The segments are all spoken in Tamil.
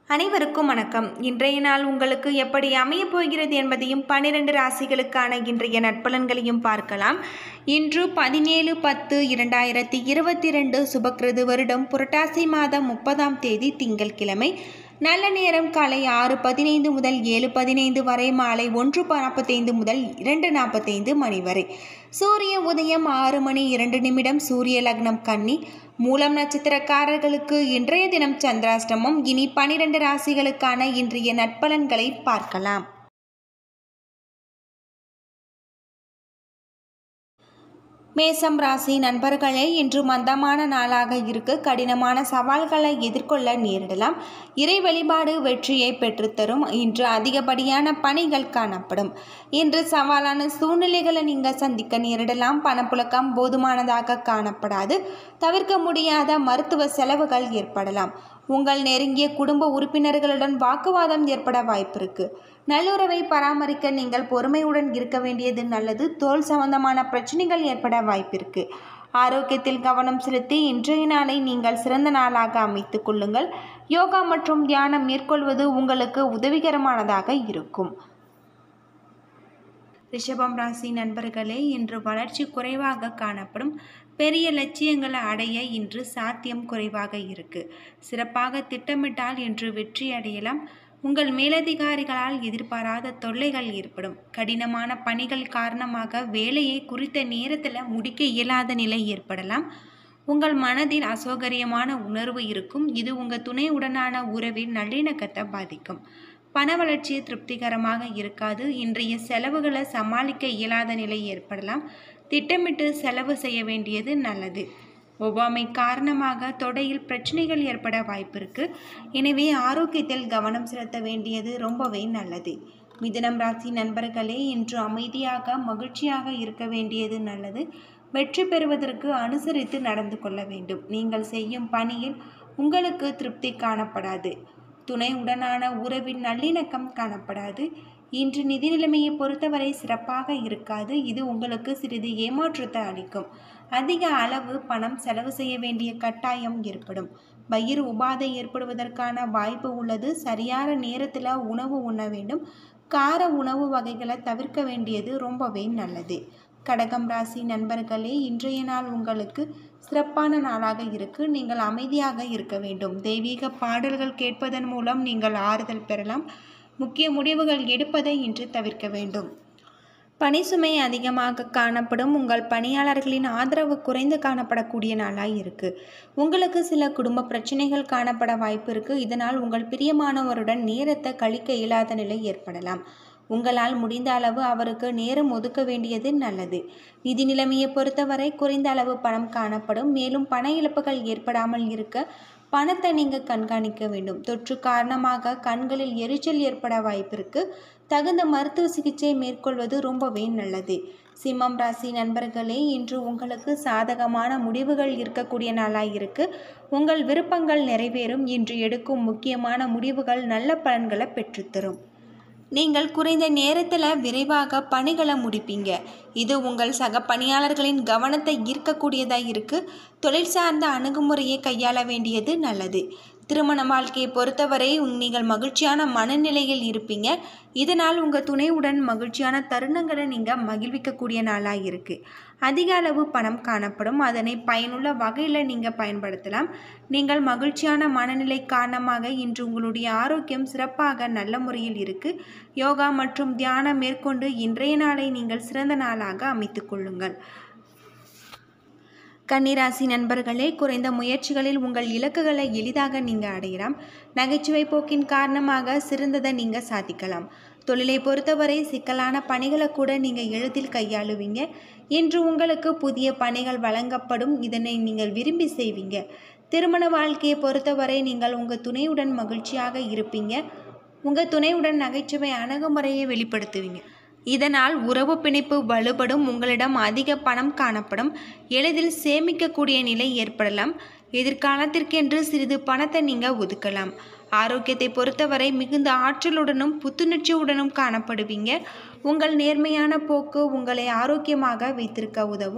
அனைவருக்கும் வணக்கம் இன்றைய நாள் உங்களுக்கு எப்படி அமையப் போகிறது என்பதையும் பன்னிரண்டு ராசிகளுக்கான இன்றைய நட்பலன்களையும் பார்க்கலாம் இன்று பதினேழு பத்து இரண்டாயிரத்தி இருபத்தி ரெண்டு சுபக்கிருது வருடம் புரட்டாசி மாதம் முப்பதாம் தேதி திங்கட்கிழமை நல்ல நேரம் காலை ஆறு பதினைந்து முதல் ஏழு பதினைந்து வரை மாலை ஒன்று நாற்பத்தைந்து முதல் இரண்டு நாற்பத்தைந்து மணி வரை சூரிய உதயம் ஆறு மணி இரண்டு நிமிடம் சூரிய லக்னம் கன்னி மூலம் நட்சத்திரக்காரர்களுக்கு இன்றைய தினம் சந்திராஷ்டமம் இனி பனிரெண்டு ராசிகளுக்கான இன்றைய நட்பலன்களை பார்க்கலாம் மேசம் ராசி நண்பர்களே இன்று மந்தமான நாளாக இருக்கு கடினமான சவால்களை எதிர்கொள்ள நேரிடலாம் இறை வழிபாடு வெற்றியை பெற்றுத்தரும் இன்று அதிகப்படியான பணிகள் காணப்படும் இன்று சவாலான சூழ்நிலைகளை நீங்கள் சந்திக்க நேரிடலாம் பணப்புழக்கம் போதுமானதாக காணப்படாது தவிர்க்க முடியாத மருத்துவ செலவுகள் ஏற்படலாம் உங்கள் நெருங்கிய குடும்ப உறுப்பினர்களுடன் வாக்குவாதம் ஏற்பட வாய்ப்பிருக்கு நல்லுறவை பராமரிக்க நீங்கள் பொறுமையுடன் இருக்க வேண்டியது நல்லது தோல் சம்பந்தமான பிரச்சனைகள் ஏற்பட வாய்ப்பிருக்கு ஆரோக்கியத்தில் கவனம் செலுத்தி இன்றைய நாளை நீங்கள் சிறந்த நாளாக அமைத்துக் கொள்ளுங்கள் யோகா மற்றும் தியானம் மேற்கொள்வது உங்களுக்கு உதவிகரமானதாக இருக்கும் ரிஷபம் ராசி நண்பர்களே இன்று வளர்ச்சி குறைவாக காணப்படும் பெரிய லட்சியங்களை அடைய இன்று சாத்தியம் குறைவாக இருக்கு சிறப்பாக திட்டமிட்டால் இன்று வெற்றி அடையலாம் உங்கள் மேலதிகாரிகளால் எதிர்பாராத தொல்லைகள் ஏற்படும் கடினமான பணிகள் காரணமாக வேலையை குறித்த நேரத்தில் முடிக்க இயலாத நிலை ஏற்படலாம் உங்கள் மனதில் அசௌகரியமான உணர்வு இருக்கும் இது உங்கள் துணையுடனான உறவின் நல்லிணக்கத்தை பாதிக்கும் பண வளர்ச்சி திருப்திகரமாக இருக்காது இன்றைய செலவுகளை சமாளிக்க இயலாத நிலை ஏற்படலாம் திட்டமிட்டு செலவு செய்ய வேண்டியது நல்லது ஒவ்வாமை காரணமாக தொடையில் பிரச்சனைகள் ஏற்பட வாய்ப்பிருக்கு எனவே ஆரோக்கியத்தில் கவனம் செலுத்த வேண்டியது ரொம்பவே நல்லது மிதுனம் ராசி நண்பர்களே இன்று அமைதியாக மகிழ்ச்சியாக இருக்க வேண்டியது நல்லது வெற்றி பெறுவதற்கு அனுசரித்து நடந்து கொள்ள வேண்டும் நீங்கள் செய்யும் பணியில் உங்களுக்கு திருப்தி காணப்படாது துணையுடனான உறவின் நல்லிணக்கம் காணப்படாது இன்று நிதி நிலைமையை பொறுத்தவரை சிறப்பாக இருக்காது இது உங்களுக்கு சிறிது ஏமாற்றத்தை அளிக்கும் அதிக அளவு பணம் செலவு செய்ய வேண்டிய கட்டாயம் ஏற்படும் வயிறு உபாதை ஏற்படுவதற்கான வாய்ப்பு உள்ளது சரியான நேரத்தில் உணவு உண்ண வேண்டும் கார உணவு வகைகளை தவிர்க்க வேண்டியது ரொம்பவே நல்லது கடகம் ராசி நண்பர்களே இன்றைய நாள் உங்களுக்கு சிறப்பான நாளாக இருக்கு நீங்கள் அமைதியாக இருக்க வேண்டும் தெய்வீக பாடல்கள் கேட்பதன் மூலம் நீங்கள் ஆறுதல் பெறலாம் முக்கிய முடிவுகள் எடுப்பதை இன்று தவிர்க்க வேண்டும் பணி சுமை அதிகமாக காணப்படும் உங்கள் பணியாளர்களின் ஆதரவு குறைந்து காணப்படக்கூடிய நாளாக இருக்குது உங்களுக்கு சில குடும்ப பிரச்சனைகள் காணப்பட வாய்ப்பு இருக்குது இதனால் உங்கள் பிரியமானவருடன் நேரத்தை கழிக்க இயலாத நிலை ஏற்படலாம் உங்களால் முடிந்த அளவு அவருக்கு நேரம் ஒதுக்க வேண்டியது நல்லது நிதி நிலைமையை பொறுத்தவரை குறைந்த அளவு பணம் காணப்படும் மேலும் பண இழப்புகள் ஏற்படாமல் இருக்க பணத்தை நீங்கள் கண்காணிக்க வேண்டும் தொற்று காரணமாக கண்களில் எரிச்சல் ஏற்பட வாய்ப்பிருக்கு தகுந்த மருத்துவ சிகிச்சை மேற்கொள்வது ரொம்பவே நல்லது சிம்மம் ராசி நண்பர்களே இன்று உங்களுக்கு சாதகமான முடிவுகள் இருக்கக்கூடிய நாளாக இருக்கு உங்கள் விருப்பங்கள் நிறைவேறும் இன்று எடுக்கும் முக்கியமான முடிவுகள் நல்ல பலன்களை பெற்றுத்தரும் நீங்கள் குறைந்த நேரத்தில் விரைவாக பணிகளை முடிப்பீங்க இது உங்கள் சக பணியாளர்களின் கவனத்தை ஈர்க்கக்கூடியதாக இருக்குது தொழில் சார்ந்த அணுகுமுறையை கையாள வேண்டியது நல்லது திருமண வாழ்க்கையை பொறுத்தவரை நீங்கள் மகிழ்ச்சியான மனநிலையில் இருப்பீங்க இதனால் உங்கள் துணையுடன் மகிழ்ச்சியான தருணங்களை நீங்கள் மகிழ்விக்கக்கூடிய நாளாக இருக்குது அதிக அளவு பணம் காணப்படும் அதனை பயனுள்ள வகையில் நீங்கள் பயன்படுத்தலாம் நீங்கள் மகிழ்ச்சியான மனநிலை காரணமாக இன்று உங்களுடைய ஆரோக்கியம் சிறப்பாக நல்ல முறையில் இருக்குது யோகா மற்றும் தியானம் மேற்கொண்டு இன்றைய நாளை நீங்கள் சிறந்த நாளாக அமைத்துக் கொள்ளுங்கள் கன்னிராசி நண்பர்களே குறைந்த முயற்சிகளில் உங்கள் இலக்குகளை எளிதாக நீங்கள் அடையலாம் நகைச்சுவை போக்கின் காரணமாக சிறந்ததை நீங்கள் சாதிக்கலாம் தொழிலை பொறுத்தவரை சிக்கலான பணிகளை கூட நீங்கள் எளிதில் கையாளுவீங்க இன்று உங்களுக்கு புதிய பணிகள் வழங்கப்படும் இதனை நீங்கள் விரும்பி செய்வீங்க திருமண வாழ்க்கையை பொறுத்தவரை நீங்கள் உங்கள் துணையுடன் மகிழ்ச்சியாக இருப்பீங்க உங்கள் துணையுடன் நகைச்சுவை அணுகுமுறையை வெளிப்படுத்துவீங்க இதனால் உறவு பிணைப்பு வலுப்படும் உங்களிடம் அதிக பணம் காணப்படும் எளிதில் சேமிக்கக்கூடிய நிலை ஏற்படலாம் எதிர்காலத்திற்கென்று சிறிது பணத்தை நீங்கள் ஒதுக்கலாம் ஆரோக்கியத்தை பொறுத்தவரை மிகுந்த ஆற்றலுடனும் புத்துணர்ச்சியுடனும் காணப்படுவீங்க உங்கள் நேர்மையான போக்கு உங்களை ஆரோக்கியமாக வைத்திருக்க உதவும்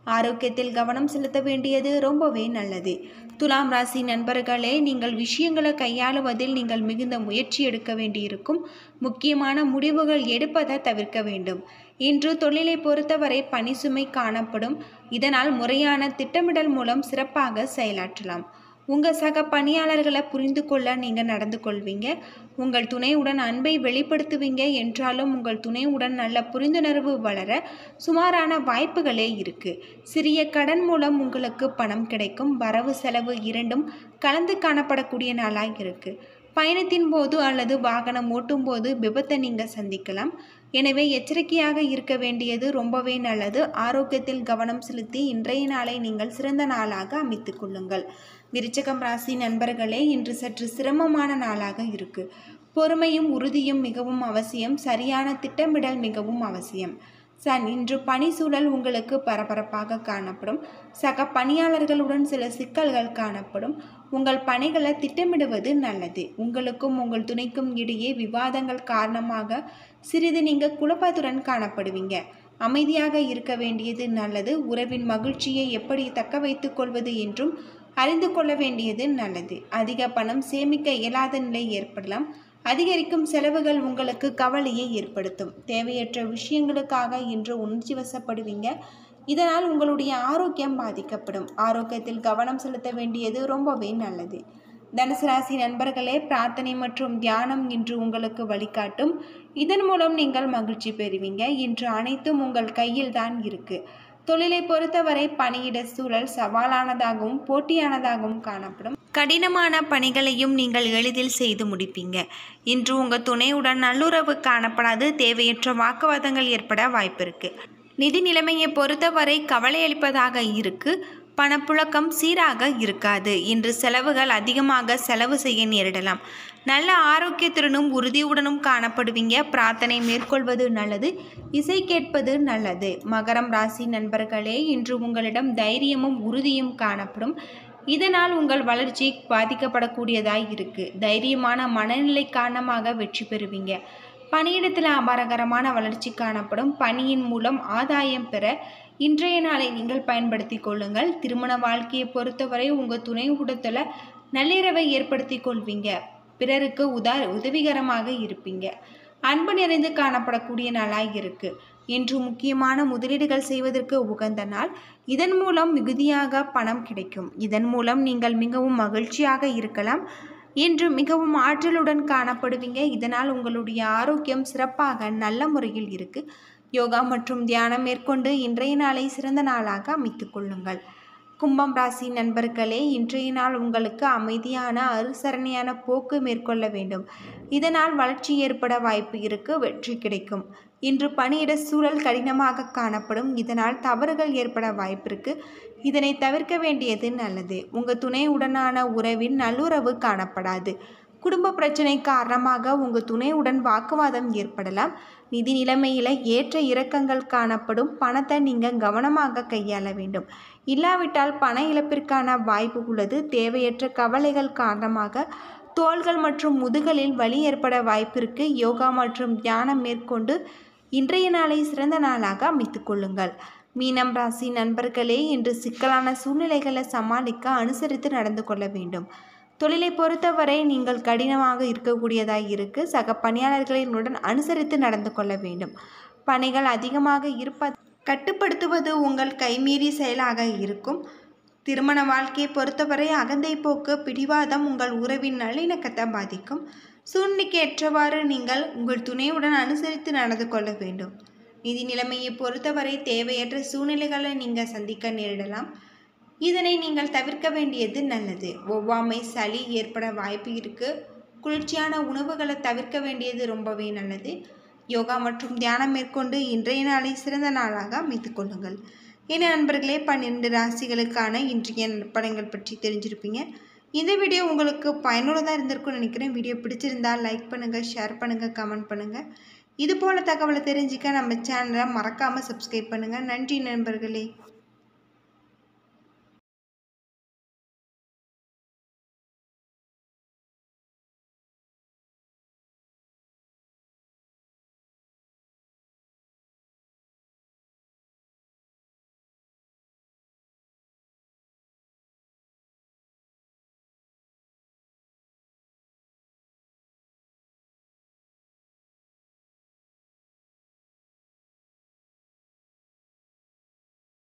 ஆரோக்கியத்தில் கவனம் செலுத்த வேண்டியது ரொம்பவே நல்லது துலாம் ராசி நண்பர்களே நீங்கள் விஷயங்களை கையாளுவதில் நீங்கள் மிகுந்த முயற்சி எடுக்க வேண்டியிருக்கும் முக்கியமான முடிவுகள் எடுப்பதை தவிர்க்க வேண்டும் இன்று தொழிலை பொறுத்தவரை பணி சுமை காணப்படும் இதனால் முறையான திட்டமிடல் மூலம் சிறப்பாக செயலாற்றலாம் உங்கள் சக பணியாளர்களை புரிந்து கொள்ள நீங்கள் நடந்து கொள்வீங்க உங்கள் துணையுடன் அன்பை வெளிப்படுத்துவீங்க என்றாலும் உங்கள் துணையுடன் நல்ல புரிந்துணர்வு வளர சுமாரான வாய்ப்புகளே இருக்குது சிறிய கடன் மூலம் உங்களுக்கு பணம் கிடைக்கும் வரவு செலவு இரண்டும் கலந்து காணப்படக்கூடிய நாளாக இருக்குது பயணத்தின் போது அல்லது வாகனம் ஓட்டும் போது விபத்தை நீங்கள் சந்திக்கலாம் எனவே எச்சரிக்கையாக இருக்க வேண்டியது ரொம்பவே நல்லது ஆரோக்கியத்தில் கவனம் செலுத்தி இன்றைய நாளை நீங்கள் சிறந்த நாளாக அமைத்துக் கொள்ளுங்கள் விருச்சகம் ராசி நண்பர்களே இன்று சற்று சிரமமான நாளாக இருக்கு பொறுமையும் உறுதியும் மிகவும் அவசியம் சரியான திட்டமிடல் மிகவும் அவசியம் சன் இன்று பணி சூழல் உங்களுக்கு பரபரப்பாக காணப்படும் சக பணியாளர்களுடன் சில சிக்கல்கள் காணப்படும் உங்கள் பணிகளை திட்டமிடுவது நல்லது உங்களுக்கும் உங்கள் துணைக்கும் இடையே விவாதங்கள் காரணமாக சிறிது நீங்கள் குழப்பத்துடன் காணப்படுவீங்க அமைதியாக இருக்க வேண்டியது நல்லது உறவின் மகிழ்ச்சியை எப்படி தக்க வைத்துக் கொள்வது என்றும் அறிந்து கொள்ள வேண்டியது நல்லது அதிக பணம் சேமிக்க இயலாத நிலை ஏற்படலாம் அதிகரிக்கும் செலவுகள் உங்களுக்கு கவலையை ஏற்படுத்தும் தேவையற்ற விஷயங்களுக்காக இன்று உணர்ச்சி வசப்படுவீங்க இதனால் உங்களுடைய ஆரோக்கியம் பாதிக்கப்படும் ஆரோக்கியத்தில் கவனம் செலுத்த வேண்டியது ரொம்பவே நல்லது தனுசு ராசி நண்பர்களே பிரார்த்தனை மற்றும் தியானம் இன்று உங்களுக்கு வழிகாட்டும் இதன் மூலம் நீங்கள் மகிழ்ச்சி பெறுவீங்க இன்று அனைத்தும் உங்கள் கையில் தான் இருக்கு தொழிலை பொறுத்தவரை பணியிட சூழல் சவாலானதாகவும் போட்டியானதாகவும் காணப்படும் கடினமான பணிகளையும் நீங்கள் எளிதில் செய்து முடிப்பீங்க இன்று உங்கள் துணையுடன் நல்லுறவு காணப்படாது தேவையற்ற வாக்குவாதங்கள் ஏற்பட வாய்ப்பு இருக்கு நிதி நிலைமையை பொறுத்தவரை கவலை அளிப்பதாக இருக்கு பணப்புழக்கம் சீராக இருக்காது இன்று செலவுகள் அதிகமாக செலவு செய்ய நேரிடலாம் நல்ல ஆரோக்கியத்துடனும் உறுதியுடனும் காணப்படுவீங்க பிரார்த்தனை மேற்கொள்வது நல்லது இசை கேட்பது நல்லது மகரம் ராசி நண்பர்களே இன்று உங்களிடம் தைரியமும் உறுதியும் காணப்படும் இதனால் உங்கள் வளர்ச்சி பாதிக்கப்படக்கூடியதாய் இருக்கு தைரியமான மனநிலை காரணமாக வெற்றி பெறுவீங்க பணியிடத்தில் அபாரகரமான வளர்ச்சி காணப்படும் பணியின் மூலம் ஆதாயம் பெற இன்றைய நாளை நீங்கள் பயன்படுத்தி கொள்ளுங்கள் திருமண வாழ்க்கையை பொறுத்தவரை உங்கள் துணை கூடத்தில் நள்ளிரவை ஏற்படுத்தி கொள்வீங்க பிறருக்கு உதா உதவிகரமாக இருப்பீங்க அன்பு நிறைந்து காணப்படக்கூடிய நாளாக இருக்கு இன்று முக்கியமான முதலீடுகள் செய்வதற்கு உகந்த நாள் இதன் மூலம் மிகுதியாக பணம் கிடைக்கும் இதன் மூலம் நீங்கள் மிகவும் மகிழ்ச்சியாக இருக்கலாம் இன்று மிகவும் ஆற்றலுடன் காணப்படுவீங்க இதனால் உங்களுடைய ஆரோக்கியம் சிறப்பாக நல்ல முறையில் இருக்கு யோகா மற்றும் தியானம் மேற்கொண்டு இன்றைய நாளை சிறந்த நாளாக அமைத்துக் கொள்ளுங்கள் கும்பம் ராசி நண்பர்களே இன்றைய நாள் உங்களுக்கு அமைதியான அனுசரணையான போக்கு மேற்கொள்ள வேண்டும் இதனால் வளர்ச்சி ஏற்பட வாய்ப்பு இருக்கு வெற்றி கிடைக்கும் இன்று பணியிட சூழல் கடினமாக காணப்படும் இதனால் தவறுகள் ஏற்பட வாய்ப்பிருக்கு இதனை தவிர்க்க வேண்டியது நல்லது உங்கள் துணையுடனான உறவில் நல்லுறவு காணப்படாது குடும்ப பிரச்சனை காரணமாக உங்கள் துணையுடன் வாக்குவாதம் ஏற்படலாம் நிதி நிலைமையில் ஏற்ற இறக்கங்கள் காணப்படும் பணத்தை நீங்கள் கவனமாக கையாள வேண்டும் இல்லாவிட்டால் பண இழப்பிற்கான வாய்ப்பு உள்ளது தேவையற்ற கவலைகள் காரணமாக தோள்கள் மற்றும் முதுகலில் வலி ஏற்பட வாய்ப்பிற்கு யோகா மற்றும் தியானம் மேற்கொண்டு இன்றைய நாளை சிறந்த நாளாக அமைத்துக் கொள்ளுங்கள் மீனம் ராசி நண்பர்களே இன்று சிக்கலான சூழ்நிலைகளை சமாளிக்க அனுசரித்து நடந்து கொள்ள வேண்டும் தொழிலை பொறுத்தவரை நீங்கள் கடினமாக இருக்கக்கூடியதாக இருக்கு சக பணியாளர்களினுடன் அனுசரித்து நடந்து கொள்ள வேண்டும் பணிகள் அதிகமாக இருப்ப கட்டுப்படுத்துவது உங்கள் கைமீறி செயலாக இருக்கும் திருமண வாழ்க்கையை பொறுத்தவரை அகந்தை போக்கு பிடிவாதம் உங்கள் உறவின் நல்லிணக்கத்தை பாதிக்கும் சூழ்நிலைக்கு ஏற்றவாறு நீங்கள் உங்கள் துணையுடன் அனுசரித்து நடந்து கொள்ள வேண்டும் நிதி நிலைமையை பொறுத்தவரை தேவையற்ற சூழ்நிலைகளை நீங்கள் சந்திக்க நேரிடலாம் இதனை நீங்கள் தவிர்க்க வேண்டியது நல்லது ஒவ்வாமை சளி ஏற்பட வாய்ப்பு இருக்கு குளிர்ச்சியான உணவுகளை தவிர்க்க வேண்டியது ரொம்பவே நல்லது யோகா மற்றும் தியானம் மேற்கொண்டு இன்றைய நாளை சிறந்த நாளாக அமைத்துக் கொள்ளுங்கள் என்ன நண்பர்களே பன்னிரண்டு ராசிகளுக்கான இன்றைய படங்கள் பற்றி தெரிஞ்சிருப்பீங்க இந்த வீடியோ உங்களுக்கு பயனுள்ளதாக இருந்திருக்கும்னு நினைக்கிறேன் வீடியோ பிடிச்சிருந்தால் லைக் பண்ணுங்கள் ஷேர் பண்ணுங்கள் கமெண்ட் பண்ணுங்கள் இது போல தகவலை தெரிஞ்சுக்க நம்ம சேனலை மறக்காமல் சப்ஸ்கிரைப் பண்ணுங்கள் நன்றி நண்பர்களே